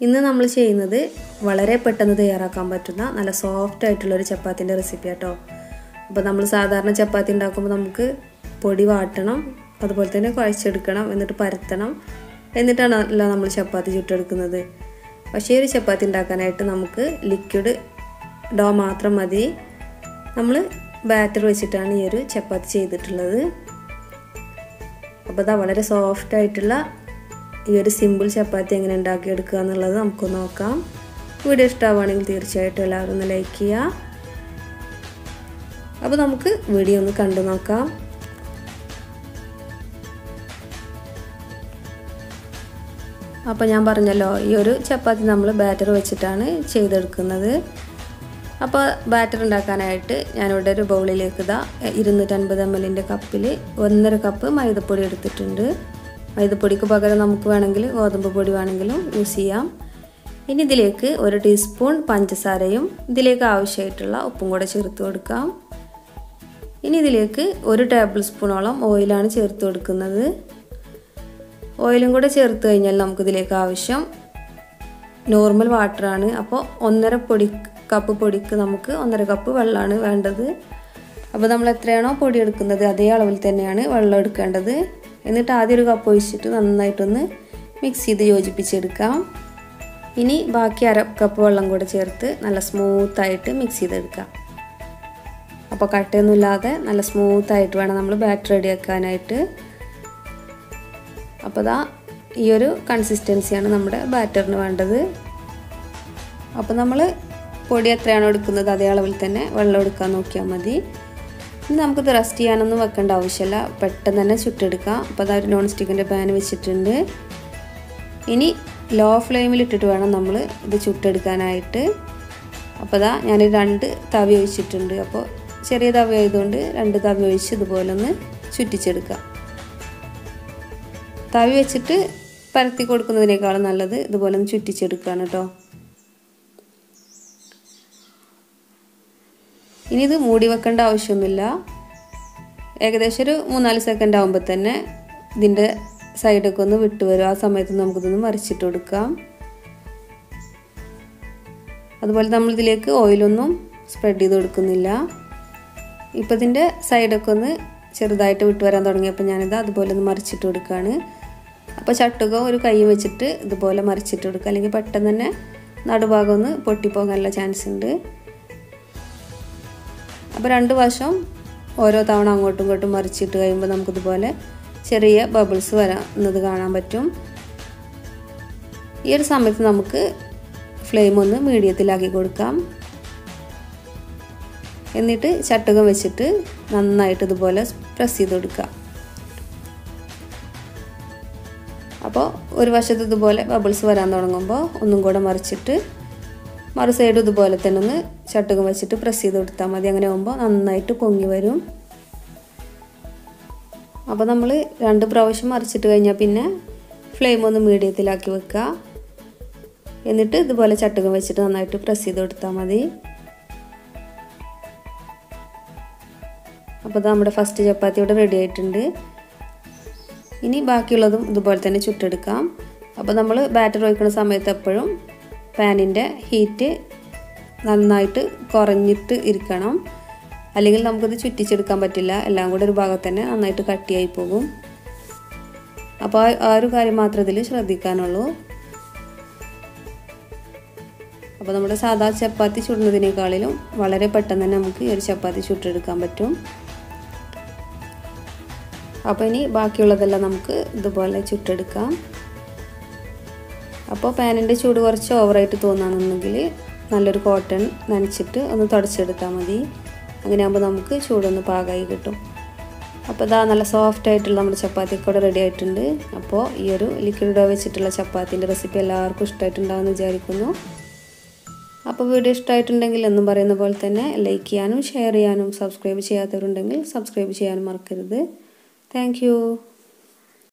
ഇന്ന് നമ്മൾ ചെയ്യുന്നത് വളരെ പെട്ടെന്ന് തയ്യാറാക്കാൻ പറ്റുന്ന നല്ല സോഫ്റ്റ് ആയിട്ടുള്ളൊരു ചപ്പാത്തിൻ്റെ റെസിപ്പി കേട്ടോ അപ്പോൾ നമ്മൾ സാധാരണ ചപ്പാത്തി ഉണ്ടാക്കുമ്പോൾ നമുക്ക് പൊടി വാട്ടണം അതുപോലെ തന്നെ കുഴച്ചെടുക്കണം എന്നിട്ട് പരത്തണം എന്നിട്ടാണ് അല്ല നമ്മൾ ചപ്പാത്തി ചുട്ടെടുക്കുന്നത് പക്ഷേ ഈ ഒരു ചപ്പാത്തി ഉണ്ടാക്കാനായിട്ട് നമുക്ക് ലിക്വിഡ് ഡോ മാത്രം മതി നമ്മൾ ബാറ്റർ വെച്ചിട്ടാണ് ഈ ഒരു ചപ്പാത്തി ചെയ്തിട്ടുള്ളത് അപ്പോൾ അതാ വളരെ സോഫ്റ്റ് ആയിട്ടുള്ള ഈ ഒരു സിമ്പിൾ ചപ്പാത്തി എങ്ങനെ ഉണ്ടാക്കിയെടുക്കുക എന്നുള്ളത് നമുക്ക് നോക്കാം വീഡിയോ ഇഷ്ടമാവുകയാണെങ്കിൽ തീർച്ചയായിട്ടും എല്ലാവരും ഒന്ന് ലൈക്ക് ചെയ്യുക അപ്പോൾ നമുക്ക് വീഡിയോ ഒന്ന് കണ്ടു നോക്കാം അപ്പോൾ ഞാൻ പറഞ്ഞല്ലോ ഈ ഒരു ചപ്പാത്തി നമ്മൾ ബാറ്റർ വെച്ചിട്ടാണ് ചെയ്തെടുക്കുന്നത് അപ്പോൾ ബാറ്റർ ഉണ്ടാക്കാനായിട്ട് ഞാനിവിടെ ഒരു ബൗളിലേക്ക് ഇതാ ഇരുന്നൂറ്റൻപത് എം എല്ലിൻ്റെ കപ്പിൽ ഒന്നര കപ്പ് മൈദപ്പൊടി എടുത്തിട്ടുണ്ട് മൈദപ്പൊടിക്ക് പകരം നമുക്ക് വേണമെങ്കിൽ ഗോതമ്പ് പൊടി വേണമെങ്കിലും യൂസ് ചെയ്യാം ഇനി ഇതിലേക്ക് ഒരു ടീസ്പൂൺ പഞ്ചസാരയും ഇതിലേക്ക് ആവശ്യമായിട്ടുള്ള ഉപ്പും കൂടെ ചേർത്ത് കൊടുക്കാം ഇനി ഇതിലേക്ക് ഒരു ടേബിൾ സ്പൂണോളം ഓയിലാണ് ചേർത്ത് കൊടുക്കുന്നത് ഓയിലും കൂടെ ചേർത്ത് കഴിഞ്ഞാൽ നമുക്കിതിലേക്ക് ആവശ്യം നോർമൽ വാട്ടറാണ് അപ്പോൾ ഒന്നര പൊടി കപ്പ് പൊടിക്ക് നമുക്ക് ഒന്നര കപ്പ് വെള്ളമാണ് വേണ്ടത് അപ്പോൾ നമ്മൾ എത്രയാണോ പൊടി എടുക്കുന്നത് അതേ അളവിൽ തന്നെയാണ് വെള്ളം എടുക്കേണ്ടത് എന്നിട്ട് ആദ്യം ഒരു കപ്പ് ഒഴിച്ചിട്ട് നന്നായിട്ടൊന്ന് മിക്സ് ചെയ്ത് യോജിപ്പിച്ചെടുക്കാം ഇനി ബാക്കി അര കപ്പ് വെള്ളം കൂടെ ചേർത്ത് നല്ല സ്മൂത്തായിട്ട് മിക്സ് ചെയ്തെടുക്കാം അപ്പോൾ കട്ടയൊന്നുമില്ലാതെ നല്ല സ്മൂത്തായിട്ട് വേണം നമ്മൾ ബാറ്റർ റെഡിയാക്കാനായിട്ട് അപ്പോൾ ദാ ഈ ഒരു കൺസിസ്റ്റൻസിയാണ് നമ്മുടെ ബാറ്ററിന് വേണ്ടത് അപ്പോൾ നമ്മൾ പൊടി എത്രയാണോ എടുക്കുന്നത് അതേ അളവിൽ തന്നെ വെള്ളം എടുക്കാൻ നോക്കിയാൽ മതി ഇനി നമുക്കിത് റെസ്റ്റ് ചെയ്യാനൊന്നും വെക്കേണ്ട ആവശ്യമില്ല പെട്ടെന്ന് തന്നെ ചുട്ടെടുക്കാം അപ്പോൾ അതൊരു നോൺ സ്റ്റിക്കിൻ്റെ പാൻ വെച്ചിട്ടുണ്ട് ഇനി ലോ ഫ്ലെയിമിൽ ഇട്ടിട്ട് വേണം നമ്മൾ ഇത് ചുട്ടെടുക്കാനായിട്ട് അപ്പോൾ അതാ ഞാൻ രണ്ട് തവി ഒഴിച്ചിട്ടുണ്ട് അപ്പോൾ ചെറിയ തവി ആയതുകൊണ്ട് രണ്ട് തവി ഒഴിച്ച് ഇതുപോലെ ഒന്ന് ചുറ്റിച്ചെടുക്കാം തവി വെച്ചിട്ട് പരത്തി കൊടുക്കുന്നതിനേക്കാളും നല്ലത് ഇതുപോലെ ഒന്ന് ചുറ്റിച്ചെടുക്കുകയാണ് കേട്ടോ ഇനി ഇത് മൂടി വെക്കേണ്ട ആവശ്യമൊന്നുമില്ല ഏകദേശം ഒരു മൂന്നാല് സെക്കൻഡ് ആകുമ്പോൾ തന്നെ ഇതിൻ്റെ സൈഡൊക്കെ ഒന്ന് വിട്ട് വരും ആ സമയത്ത് നമുക്കിതൊന്ന് മറിച്ചിട്ട് കൊടുക്കാം അതുപോലെ നമ്മളിതിലേക്ക് ഓയിലൊന്നും സ്പ്രെഡ് ചെയ്ത് കൊടുക്കുന്നില്ല ഇപ്പോൾ ഇതിൻ്റെ സൈഡൊക്കെ ഒന്ന് ചെറുതായിട്ട് വിട്ട് വരാൻ തുടങ്ങിയപ്പോൾ ഞാനിത് അതുപോലെ ഒന്ന് മറിച്ചിട്ട് കൊടുക്കുകയാണ് അപ്പോൾ ചട്ടുക ഒരു കൈ വെച്ചിട്ട് ഇതുപോലെ മറിച്ചിട്ട് കൊടുക്കുക അല്ലെങ്കിൽ പെട്ടെന്ന് തന്നെ നടുഭാഗം ഒന്ന് പൊട്ടിപ്പോകാനുള്ള ചാൻസ് ഉണ്ട് അപ്പോൾ രണ്ട് വശം ഓരോ തവണ അങ്ങോട്ടും ഇങ്ങോട്ടും മറിച്ചിട്ട് കഴിയുമ്പോൾ നമുക്കിതുപോലെ ചെറിയ ബബിൾസ് വരാവുന്നത് കാണാൻ പറ്റും ഈ ഒരു സമയത്ത് നമുക്ക് ഫ്ലെയിം ഒന്ന് മീഡിയത്തിലാക്കി കൊടുക്കാം എന്നിട്ട് ചട്ടുകം വെച്ചിട്ട് നന്നായിട്ട് ഇതുപോലെ പ്രസ് ചെയ്ത് കൊടുക്കുക അപ്പോൾ ഒരു വശത്ത് ഇതുപോലെ ബബിൾസ് വരാൻ തുടങ്ങുമ്പോൾ ഒന്നും കൂടെ മറിച്ചിട്ട് മറു സൈഡ് ഇതുപോലെ തന്നെ ഒന്ന് ചട്ടുകം വെച്ചിട്ട് പ്രസ് ചെയ്ത് കൊടുത്താൽ മതി അങ്ങനെ ആകുമ്പോൾ നന്നായിട്ട് പൊങ്ങി വരും അപ്പോൾ നമ്മൾ രണ്ട് പ്രാവശ്യം മറിച്ചിട്ട് കഴിഞ്ഞാൽ പിന്നെ ഫ്ലെയിം ഒന്ന് മീഡിയത്തിലാക്കി വെക്കുക എന്നിട്ട് ഇതുപോലെ ചട്ടുകം വെച്ചിട്ട് നന്നായിട്ട് പ്രസ് ചെയ്ത് കൊടുത്താൽ മതി അപ്പോൾ നമ്മുടെ ഫസ്റ്റ് ചപ്പാത്തി ഇവിടെ റെഡി ആയിട്ടുണ്ട് ഇനി ബാക്കിയുള്ളതും ഇതുപോലെ തന്നെ ചുട്ടെടുക്കാം അപ്പോൾ നമ്മൾ ബാറ്റർ ഒഴിക്കുന്ന സമയത്ത് എപ്പോഴും പാനിൻ്റെ ഹീറ്റ് നന്നായിട്ട് കുറഞ്ഞിട്ട് ഇരിക്കണം അല്ലെങ്കിൽ നമുക്കത് ചുറ്റിച്ചെടുക്കാൻ പറ്റില്ല എല്ലാം കൂടെ ഒരു ഭാഗത്ത് തന്നെ നന്നായിട്ട് കട്ടിയായി പോകും അപ്പോൾ ആ ഒരു കാര്യം മാത്രം ഇതിൽ ശ്രദ്ധിക്കാനുള്ളൂ അപ്പോൾ നമ്മുടെ സാധാ ചപ്പാത്തി ചുടുന്നതിനേക്കാളിലും വളരെ പെട്ടെന്ന് തന്നെ നമുക്ക് ഈ ഒരു ചപ്പാത്തി ചുട്ടെടുക്കാൻ പറ്റും അപ്പോൾ ഇനി ബാക്കിയുള്ളതെല്ലാം നമുക്ക് ഇതുപോലെ ചുട്ടെടുക്കാം അപ്പോൾ പാനിൻ്റെ ചൂട് കുറച്ച് ഓവറായിട്ട് തോന്നുകയാണെന്നുണ്ടെങ്കിൽ നല്ലൊരു കോട്ടൺ നനച്ചിട്ട് ഒന്ന് തുടച്ചെടുത്താൽ മതി അങ്ങനെ ആകുമ്പോൾ നമുക്ക് ചൂടൊന്ന് പാകമായി കിട്ടും അപ്പോൾ ഇതാ നല്ല സോഫ്റ്റ് ആയിട്ടുള്ള നമ്മുടെ ചപ്പാത്തി കൂടെ റെഡി ആയിട്ടുണ്ട് അപ്പോൾ ഈ ഒരു ലിക്വിഡ് ഡോ വെച്ചിട്ടുള്ള ചപ്പാത്തിൻ്റെ റെസിപ്പി എല്ലാവർക്കും ഇഷ്ടമായിട്ടുണ്ടാകുമെന്ന് വിചാരിക്കുന്നു അപ്പോൾ വീഡിയോ ഇഷ്ടമായിട്ടുണ്ടെങ്കിൽ എന്നും പറയുന്ന പോലെ തന്നെ ലൈക്ക് ചെയ്യാനും ഷെയർ ചെയ്യാനും സബ്സ്ക്രൈബ് ചെയ്യാത്തവരുണ്ടെങ്കിൽ സബ്സ്ക്രൈബ് ചെയ്യാനും മറക്കരുത് താങ്ക്